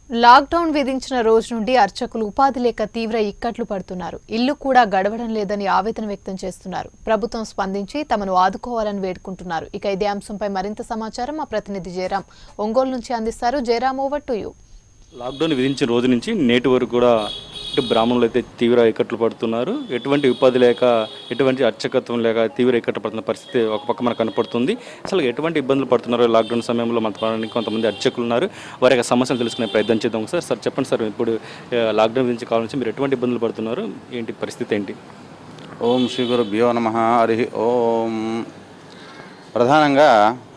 lockdown విధించిన రోజు నుండి అర్చకులు ఉపాధి లేక తీవ్ర ఇక్కట్లు పడుతున్నారు ఇల్లు కూడా గడవడం లేదని ఆవేదన వ్యక్తం చేస్తున్నారు ప్రభుత్వం స్పందించి తమను ఆదుకోవాలని వేడుకుంటున్నారు ఇక ఇదే అంశంపై మరింత సమాచారం మా ప్రతినిధి జయరాం ఒంగోలు నుంచి అందిస్తారు Jayaram over to you lockdown విధించిన రోజు నుంచి నేటి వరకు కూడా ఇటు బ్రాహ్మణులు అయితే తీవ్ర ఇక్కట్లు పడుతున్నారు ఎటువంటి ఉపాధి లేక ఎటువంటి అర్చకత్వం లేక తీవ్ర ఇక్కట్లు పడుతున్న పరిస్థితి ఒక పక్క మనకు కనపడుతుంది అసలు ఎటువంటి ఇబ్బందులు పడుతున్నారో లాక్డౌన్ సమయంలో మన పడానికి కొంతమంది అర్చకులు ఉన్నారు వారి యొక్క సమస్యలు తెలుసుకునే ప్రయత్నం చేద్దాం సార్ సార్ చెప్పండి సార్ ఇప్పుడు ఆ, లాక్డౌన్ విధించి కావాల నుంచి మీరు ఎటువంటి ఇబ్బందులు పడుతున్నారు ఏంటి పరిస్థితి ఏంటి ఓం శ్రీ గురుభ్యో నమ హరి ఓం ప్రధానంగా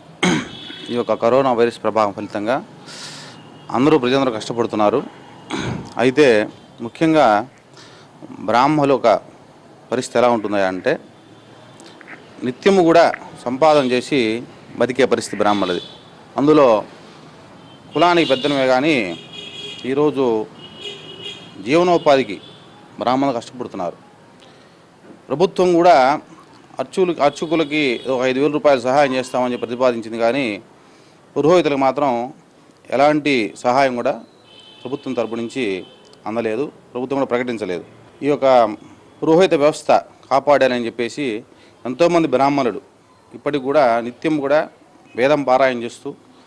ఈ యొక్క కరోనా వైరస్ ప్రభావం ఫలితంగా అందరూ ప్రజలందరూ కష్టపడుతున్నారు అయితే ముఖ్యంగా బ్రాహ్మణుల ఒక పరిస్థితి ఎలా ఉంటుందా అంటే నిత్యము కూడా సంపాదన చేసి బతికే పరిస్థితి బ్రాహ్మణులది అందులో కులానికి పెద్దనమే కానీ ఈరోజు జీవనోపాధికి బ్రాహ్మణులు కష్టపడుతున్నారు ప్రభుత్వం కూడా అర్చులు అర్చకులకి ఒక ఐదు వేల రూపాయలు సహాయం చేస్తామని చెప్పి ప్రతిపాదించింది కానీ పురోహితులకు మాత్రం ఎలాంటి సహాయం కూడా ప్రభుత్వం తరపు నుంచి అందలేదు ప్రభుత్వం కూడా ప్రకటించలేదు ఈ యొక్క పురోహిత వ్యవస్థ కాపాడాలని చెప్పేసి ఎంతోమంది బ్రాహ్మణులు ఇప్పటికి కూడా నిత్యం కూడా వేదం పారాయణ చేస్తూ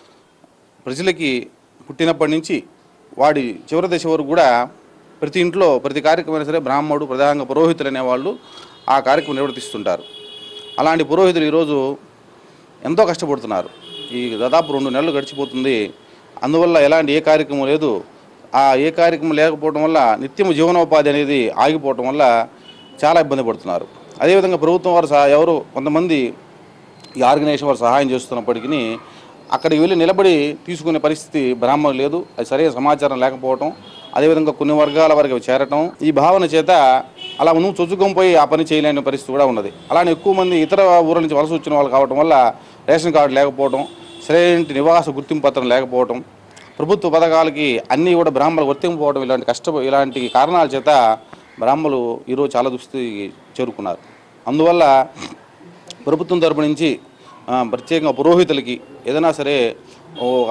ప్రజలకి పుట్టినప్పటి నుంచి వాడి చివరి దశ వరకు కూడా ప్రతి ఇంట్లో ప్రతి కార్యక్రమం సరే బ్రాహ్మణుడు ప్రధానంగా పురోహితులు అనేవాళ్ళు ఆ కార్యక్రమం నిర్వర్తిస్తుంటారు అలాంటి పురోహితులు ఈరోజు ఎంతో కష్టపడుతున్నారు ఈ దాదాపు రెండు నెలలు గడిచిపోతుంది అందువల్ల ఎలాంటి ఏ కార్యక్రమం లేదు ఆ ఏ కార్యక్రమం లేకపోవడం వల్ల నిత్యం జీవనోపాధి అనేది ఆగిపోవడం వల్ల చాలా ఇబ్బంది పడుతున్నారు అదేవిధంగా ప్రభుత్వం వారు సహా ఎవరు కొంతమంది ఈ ఆర్గనైజేషన్ వారు సహాయం చేస్తున్నప్పటికీ అక్కడికి వెళ్ళి నిలబడి తీసుకునే పరిస్థితి బ్రాహ్మణులు లేదు అది సరైన సమాచారం లేకపోవటం అదేవిధంగా కొన్ని వర్గాల వరకు అవి చేరటం ఈ భావన చేత అలా నువ్వు చొచ్చుకొని పోయి ఆ పని చేయలేని పరిస్థితి కూడా ఉన్నది అలానే ఎక్కువ మంది ఇతర ఊర్ల నుంచి వలస వచ్చిన వాళ్ళు కావటం వల్ల రేషన్ కార్డు లేకపోవడం సరైన నివాస గుర్తింపు పత్రం లేకపోవడం ప్రభుత్వ పథకాలకి అన్నీ కూడా బ్రాహ్మణులు వర్తింపకపోవడం ఇలాంటి కష్ట ఇలాంటి కారణాల చేత బ్రాహ్మణులు ఈరోజు చాలా దుస్థితికి చేరుకున్నారు అందువల్ల ప్రభుత్వం తరపు నుంచి ఆ, ప్రత్యేకంగా పురోహితులకి ఏదైనా సరే ఒక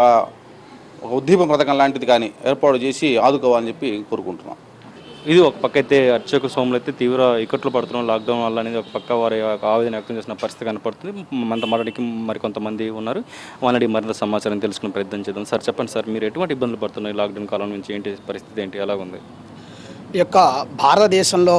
ఒక ఉద్దీపన పథకం లాంటిది కానీ ఏర్పాటు చేసి ఆదుకోవాలని చెప్పి కోరుకుంటున్నాం ఇది ఒక పక్క అయితే అర్చక సోములు అయితే తీవ్ర ఇక్కట్లు పడుతున్నాం లాక్డౌన్ వల్ల అనేది ఒక పక్క వారి యొక్క ఆవేదన వ్యక్తం చేసిన పరిస్థితి కనపడుతుంది మనతో మాట్లాడికి మరికొంతమంది ఉన్నారు వాళ్ళని మరింత సమాచారం తెలుసుకునే ప్రయత్నం చేద్దాం సార్ చెప్పండి సార్ మీరు ఎటువంటి ఇబ్బందులు పడుతున్నాయి లాక్డౌన్ కాలం నుంచి ఏంటి పరిస్థితి ఏంటి ఎలా ఉంది ఈ యొక్క భారతదేశంలో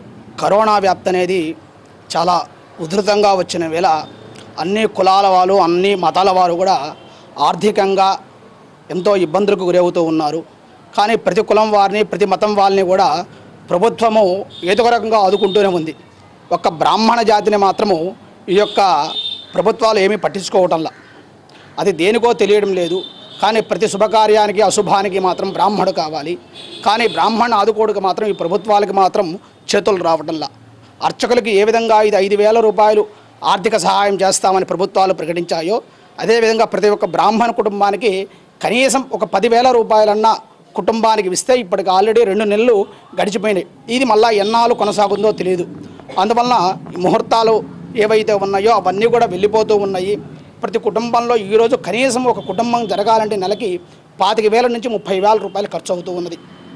కరోనా వ్యాప్తి అనేది చాలా ఉధృతంగా వచ్చిన వేళ అన్ని కులాల వాళ్ళు అన్ని మతాల వారు కూడా ఆర్థికంగా ఎంతో ఇబ్బందులకు గురవుతూ ఉన్నారు కానీ ప్రతి కులం వారిని ప్రతి మతం వాళ్ళని కూడా ప్రభుత్వము ఏదో ఒక రకంగా ఆదుకుంటూనే ఉంది ఒక్క బ్రాహ్మణ జాతిని మాత్రము ఈ యొక్క ప్రభుత్వాలు ఏమీ పట్టించుకోవటంలా అది దేనికో తెలియడం లేదు కానీ ప్రతి శుభకార్యానికి అశుభానికి మాత్రం బ్రాహ్మడు కావాలి కానీ బ్రాహ్మణ ఆదుకోడుకు మాత్రం ఈ ప్రభుత్వాలకు మాత్రం చేతులు రావటంలా అర్చకులకి ఏ విధంగా ఇది ఐదు వేల రూపాయలు ఆర్థిక సహాయం చేస్తామని ప్రభుత్వాలు ప్రకటించాయో అదేవిధంగా ప్రతి ఒక్క బ్రాహ్మణ కుటుంబానికి కనీసం ఒక పదివేల రూపాయలన్నా కుటుంబానికి ఇస్తే ఇప్పటికి ఆల్రెడీ రెండు నెలలు గడిచిపోయినాయి ఇది మళ్ళీ ఎన్నాళ్ళు కొనసాగుందో తెలియదు అందువలన ఈ ముహూర్తాలు ఏవైతే ఉన్నాయో అవన్నీ కూడా వెళ్ళిపోతూ ఉన్నాయి ప్రతి కుటుంబంలో ఈరోజు కనీసం ఒక కుటుంబం జరగాలంటే నెలకి పాతిక వేల నుంచి ముప్పై వేల రూపాయలు ఖర్చు అవుతూ ఉన్నది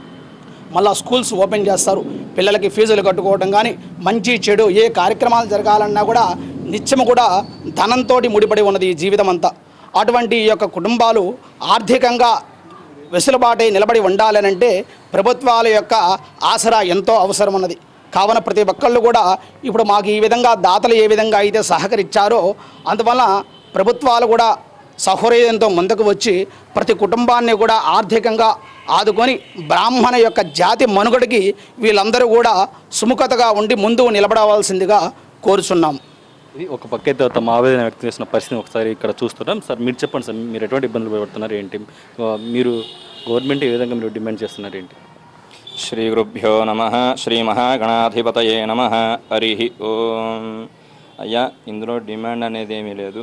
మళ్ళా స్కూల్స్ ఓపెన్ చేస్తారు పిల్లలకి ఫీజులు కట్టుకోవడం కానీ మంచి చెడు ఏ కార్యక్రమాలు జరగాలన్నా కూడా నిత్యము కూడా ధనంతో ముడిపడి ఉన్నది ఈ జీవితం అంతా అటువంటి ఈ యొక్క కుటుంబాలు ఆర్థికంగా వెసులుబాటై నిలబడి ఉండాలనంటే ప్రభుత్వాల యొక్క ఆసరా ఎంతో అవసరం ఉన్నది కావున ప్రతి ఒక్కళ్ళు కూడా ఇప్పుడు మాకు ఈ విధంగా దాతలు ఏ విధంగా అయితే సహకరించారో అందువల్ల ప్రభుత్వాలు కూడా సహృదయంతో ముందుకు వచ్చి ప్రతి కుటుంబాన్ని కూడా ఆర్థికంగా ఆదుకొని బ్రాహ్మణ యొక్క జాతి మనుగడికి వీళ్ళందరూ కూడా సుముఖతగా ఉండి ముందు నిలబడవలసిందిగా కోరుచున్నాం ఇది ఒక పక్క అయితే తమ ఆవేదన వ్యక్తం చేసిన పరిస్థితిని ఒకసారి ఇక్కడ చూస్తున్నాం సార్ మీరు చెప్పండి సార్ మీరు ఎటువంటి ఇబ్బందులు పడుతున్నారు ఏంటి ఆ, మీరు గవర్నమెంట్ ఏ విధంగా మీరు డిమాండ్ చేస్తున్నారు ఏంటి శ్రీ గురుభ్యో నమ శ్రీ మహాగణాధిపతయే నమ హరి ఓం అయ్యా ఇందులో డిమాండ్ అనేది ఏమీ లేదు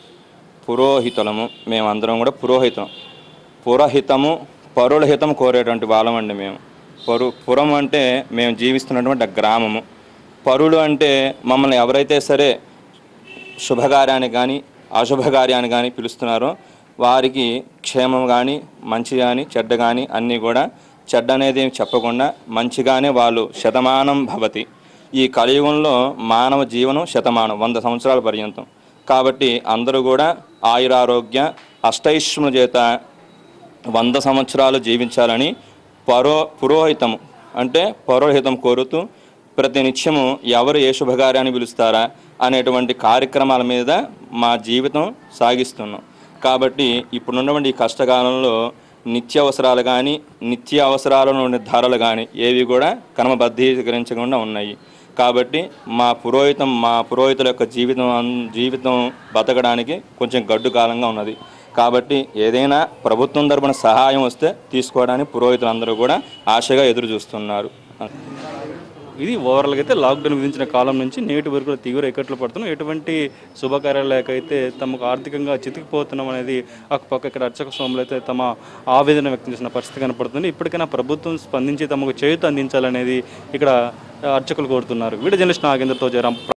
పురోహితులము మేమందరం కూడా పురోహితం పురోహితము పరుల హితం కోరేటువంటి వాళ్ళమండి మేము పరు పురం అంటే మేము జీవిస్తున్నటువంటి ఆ గ్రామము పరులు అంటే మమ్మల్ని ఎవరైతే సరే శుభకార్యానికి కానీ అశుభకార్యానికి కానీ పిలుస్తున్నారో వారికి క్షేమం కానీ మంచి కానీ చెడ్డ కానీ అన్నీ కూడా చెడ్డ అనేది ఏమి చెప్పకుండా మంచిగానే వాళ్ళు శతమానం భవతి ఈ కలియుగంలో మానవ జీవనం శతమానం వంద సంవత్సరాల పర్యంతం కాబట్టి అందరూ కూడా ఆయురారోగ్య అష్టైశ్వముల చేత వంద సంవత్సరాలు జీవించాలని పరో పురోహితం అంటే పౌరోహితం కోరుతూ ప్రతి నిత్యము ఎవరు ఏ శుభకార్యాన్ని పిలుస్తారా అనేటువంటి కార్యక్రమాల మీద మా జీవితం సాగిస్తున్నాం కాబట్టి ఇప్పుడున్నటువంటి ఈ కష్టకాలంలో నిత్య అవసరాలు కానీ నిత్య అవసరాలలో ఉండే ధరలు కానీ ఏవి కూడా క్రమబద్ధీకరించకుండా ఉన్నాయి కాబట్టి మా పురోహితం మా పురోహితుల యొక్క జీవితం అన్- జీవితం బతకడానికి కొంచెం గడ్డు కాలంగా ఉన్నది కాబట్టి ఏదైనా ప్రభుత్వం తరపున సహాయం వస్తే తీసుకోవడానికి పురోహితులందరూ కూడా ఆశగా ఎదురు చూస్తున్నారు ఇది ఓవరాల్గా అయితే లాక్డౌన్ విధించిన కాలం నుంచి నేటి వరకు కూడా తీవ్ర ఇక్కట్లు పడుతున్నాం ఎటువంటి శుభకార్యాలు లేక అయితే తమకు ఆర్థికంగా చితికిపోతున్నాం అనేది ఒక పక్క ఇక్కడ అర్చక స్వాములు అయితే తమ ఆవేదన వ్యక్తం చేసిన పరిస్థితి కనపడుతుంది ఇప్పటికైనా ప్రభుత్వం స్పందించి తమకు చేయూత అందించాలనేది ఇక్కడ అర్చకులు కోరుతున్నారు వీడియో జర్నలిస్ట్ నాగేంద్రతో జయరాం